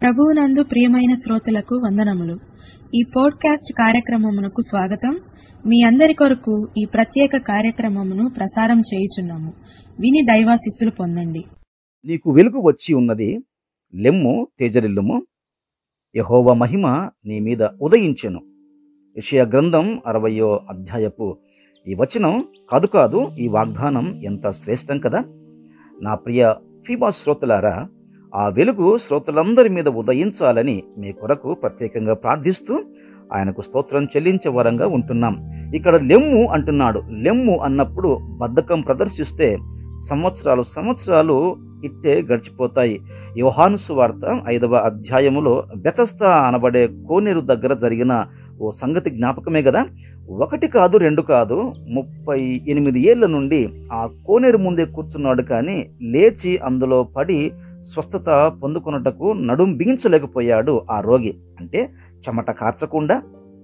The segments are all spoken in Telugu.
ప్రభువునందు ప్రియమైన శ్రోతలకు వందనములు ఈ పోడ్కాస్ట్ కార్యక్రమమునకు స్వాగతం మీ అందరి కొరకు ఈ ప్రత్యేక కార్యక్రమమును ప్రసారం చేయుచున్నాము విని దైవాశిస్సులు పొందండి నీకు వెలుగు వచ్చి ఉన్నది లెమ్ము తేజరిల్లుము యహోవ మహిమ నీ మీద ఉదయించెను యెషయా గ్రంథం అరవయో అధ్యాయపు ఈ వచనం కాదు కాదు ఈ వాగ్దానం ఎంత శ్రేష్టం కదా నా ప్రియ ఫీబా శ్రోతలారా ఆ వెలుగు శ్రోతలందరి మీద ఉదయించాలని మీ కొరకు ప్రత్యేకంగా ప్రార్థిస్తూ ఆయనకు స్తోత్రం చెల్లించే వరంగా ఉంటున్నాం ఇక్కడ లెమ్ము అంటున్నాడు లెమ్ము అన్నప్పుడు బద్ధకం ప్రదర్శిస్తే సంవత్సరాలు సంవత్సరాలు ఇట్టే గడిచిపోతాయి యోహాను సువార్త ఐదవ అధ్యాయములో బెతస్త అనబడే కోనేరు దగ్గర జరిగిన ఓ సంగతి జ్ఞాపకమే కదా ఒకటి కాదు రెండు కాదు ముప్పై ఎనిమిది ఏళ్ల నుండి ఆ కోనేరు ముందే కూర్చున్నాడు కానీ లేచి అందులో పడి స్వస్థత పొందుకున్నటకు నడుం బిగించలేకపోయాడు ఆ రోగి అంటే చెమట కార్చకుండా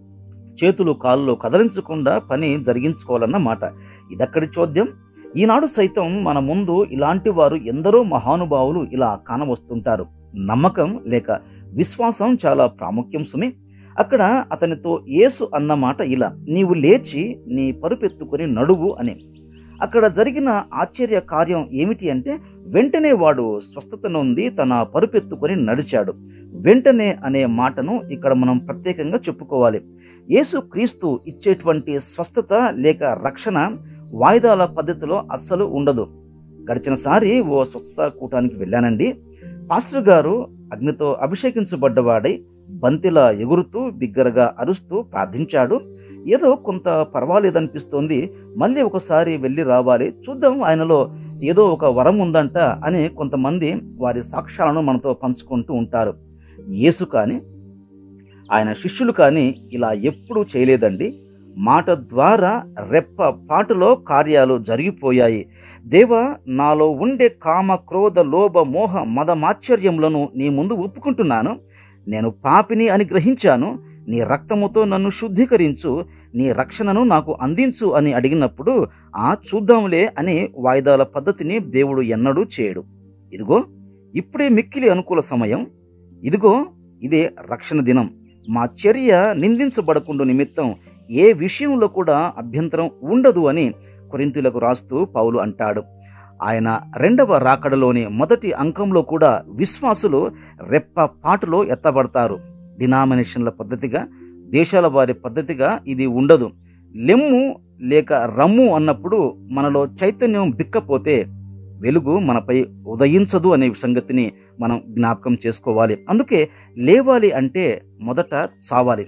చేతులు కాళ్ళు కదలించకుండా పని జరిగించుకోవాలన్న మాట ఇదక్కడి చోద్యం ఈనాడు సైతం మన ముందు ఇలాంటి వారు ఎందరో మహానుభావులు ఇలా కానవస్తుంటారు నమ్మకం లేక విశ్వాసం చాలా ప్రాముఖ్యం సుమి అక్కడ అతనితో యేసు అన్న మాట ఇలా నీవు లేచి నీ పరుపెత్తుకొని నడువు అని అక్కడ జరిగిన ఆశ్చర్య కార్యం ఏమిటి అంటే వెంటనే వాడు స్వస్థత నొంది తన పరుపెత్తుకొని నడిచాడు వెంటనే అనే మాటను ఇక్కడ మనం ప్రత్యేకంగా చెప్పుకోవాలి యేసు క్రీస్తు ఇచ్చేటువంటి స్వస్థత లేక రక్షణ వాయిదాల పద్ధతిలో అస్సలు ఉండదు గడిచినసారి ఓ స్వస్థత కూటానికి వెళ్ళానండి పాస్టర్ గారు అగ్నితో అభిషేకించబడ్డవాడై బంతిలా ఎగురుతూ బిగ్గరగా అరుస్తూ ప్రార్థించాడు ఏదో కొంత పర్వాలేదనిపిస్తోంది మళ్ళీ ఒకసారి వెళ్ళి రావాలి చూద్దాం ఆయనలో ఏదో ఒక వరం ఉందంట అని కొంతమంది వారి సాక్ష్యాలను మనతో పంచుకుంటూ ఉంటారు యేసు కానీ ఆయన శిష్యులు కానీ ఇలా ఎప్పుడూ చేయలేదండి మాట ద్వారా రెప్ప పాటులో కార్యాలు జరిగిపోయాయి దేవ నాలో ఉండే కామ క్రోధ లోభ మోహ మదమాశ్చర్యములను నీ ముందు ఒప్పుకుంటున్నాను నేను పాపిని అని గ్రహించాను నీ రక్తముతో నన్ను శుద్ధీకరించు నీ రక్షణను నాకు అందించు అని అడిగినప్పుడు ఆ చూద్దాంలే అని వాయిదాల పద్ధతిని దేవుడు ఎన్నడూ చేయడు ఇదిగో ఇప్పుడే మిక్కిలి అనుకూల సమయం ఇదిగో ఇదే రక్షణ దినం మా చర్య నిందించబడకుండా నిమిత్తం ఏ విషయంలో కూడా అభ్యంతరం ఉండదు అని కొరింతులకు రాస్తూ పౌలు అంటాడు ఆయన రెండవ రాకడలోని మొదటి అంకంలో కూడా విశ్వాసులు రెప్ప పాటులో ఎత్తబడతారు డినామినేషన్ల పద్ధతిగా దేశాల వారి పద్ధతిగా ఇది ఉండదు లెమ్ము లేక రమ్ము అన్నప్పుడు మనలో చైతన్యం బిక్కపోతే వెలుగు మనపై ఉదయించదు అనే సంగతిని మనం జ్ఞాపకం చేసుకోవాలి అందుకే లేవాలి అంటే మొదట చావాలి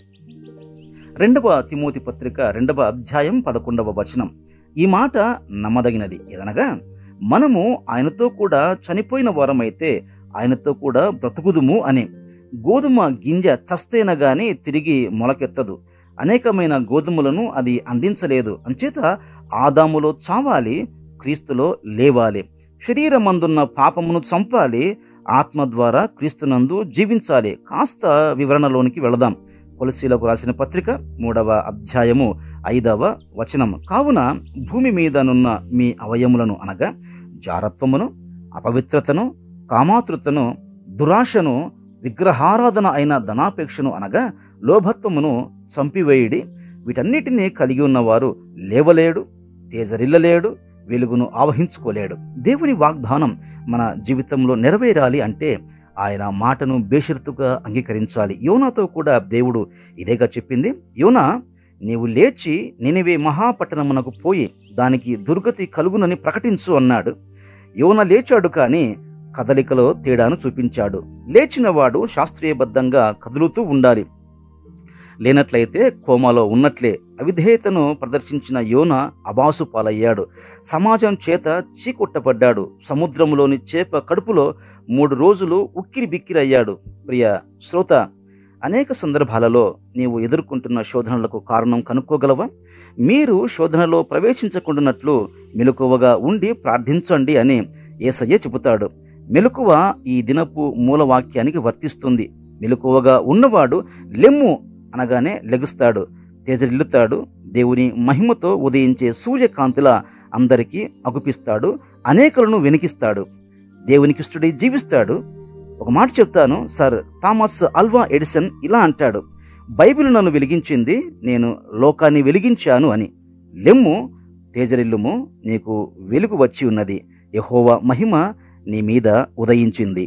రెండవ తిమోతి పత్రిక రెండవ అధ్యాయం పదకొండవ వచనం ఈ మాట నమ్మదగినది ఏదనగా మనము ఆయనతో కూడా చనిపోయిన వారమైతే ఆయనతో కూడా బ్రతుకుదుము అని గోధుమ గింజ చస్తేన గాని తిరిగి మొలకెత్తదు అనేకమైన గోధుమలను అది అందించలేదు అంచేత ఆదాములో చావాలి క్రీస్తులో లేవాలి శరీరమందున్న పాపమును చంపాలి ఆత్మ ద్వారా క్రీస్తునందు జీవించాలి కాస్త వివరణలోనికి వెళదాం కొలసీలకు రాసిన పత్రిక మూడవ అధ్యాయము ఐదవ వచనం కావున భూమి మీదనున్న మీ అవయములను అనగా జారత్వమును అపవిత్రతను కామాతృతను దురాశను విగ్రహారాధన అయిన ధనాపేక్షను అనగా లోభత్వమును చంపివేయుడి వీటన్నిటినీ కలిగి ఉన్నవారు లేవలేడు తేజరిల్లలేడు వెలుగును ఆవహించుకోలేడు దేవుని వాగ్దానం మన జీవితంలో నెరవేరాలి అంటే ఆయన మాటను బేషరతుగా అంగీకరించాలి యోనాతో కూడా దేవుడు ఇదేగా చెప్పింది యోనా నీవు లేచి నినివే మహాపట్టణమునకు పోయి దానికి దుర్గతి కలుగునని ప్రకటించు అన్నాడు యోన లేచాడు కానీ కదలికలో తేడాను చూపించాడు లేచినవాడు శాస్త్రీయబద్ధంగా కదులుతూ ఉండాలి లేనట్లయితే కోమాలో ఉన్నట్లే అవిధేయతను ప్రదర్శించిన యోన అబాసు పాలయ్యాడు సమాజం చేత చీకొట్టబడ్డాడు సముద్రంలోని చేప కడుపులో మూడు రోజులు ఉక్కిరి బిక్కిరయ్యాడు ప్రియ శ్రోత అనేక సందర్భాలలో నీవు ఎదుర్కొంటున్న శోధనలకు కారణం కనుక్కోగలవా మీరు శోధనలో ప్రవేశించకుండానట్లు మెలకువగా ఉండి ప్రార్థించండి అని ఏసయ్య చెబుతాడు మెలకువ ఈ దినపు మూలవాక్యానికి వర్తిస్తుంది మెలకువగా ఉన్నవాడు లెమ్ము అనగానే లెగుస్తాడు తేజరిల్లుతాడు దేవుని మహిమతో ఉదయించే సూర్యకాంతిలా అందరికీ అగుపిస్తాడు అనేకులను వెనికిస్తాడు దేవునికిష్టుడై జీవిస్తాడు ఒక మాట చెప్తాను సార్ థామస్ అల్వా ఎడిసన్ ఇలా అంటాడు బైబిల్ నన్ను వెలిగించింది నేను లోకాన్ని వెలిగించాను అని లెమ్ము తేజరిల్లుము నీకు వెలుగు వచ్చి ఉన్నది యెహోవా మహిమ నీ మీద ఉదయించింది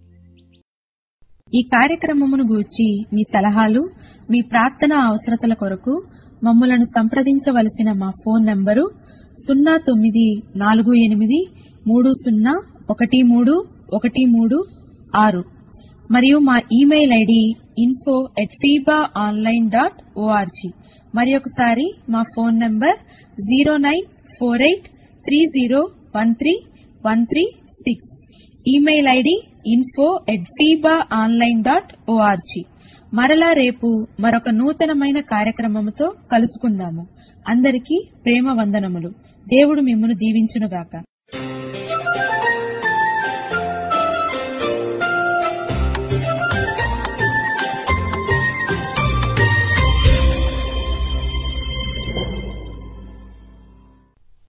ఈ కార్యక్రమమును గూర్చి మీ సలహాలు మీ ప్రార్థన అవసరతల కొరకు మమ్మలను సంప్రదించవలసిన మా ఫోన్ నంబరు సున్నా తొమ్మిది నాలుగు ఎనిమిది మూడు సున్నా ఒకటి మూడు ఒకటి మూడు ఆరు మరియు మా ఇమెయిల్ ఐడి ఇన్ఫో ఎట్ ఫీబా ఆన్లైన్ డాట్ ఓఆర్జీ మరి ఒకసారి మా phone number zero nine four eight three zero one three one three six email ID info at ఫీబా ఆన్లైన్ డాట్ ఓఆర్జీ మరలా రేపు మరొక నూతనమైన కార్యక్రమముతో కలుసుకుందాము అందరికీ ప్రేమ వందనములు దేవుడు మిమ్మను దీవించునుగాక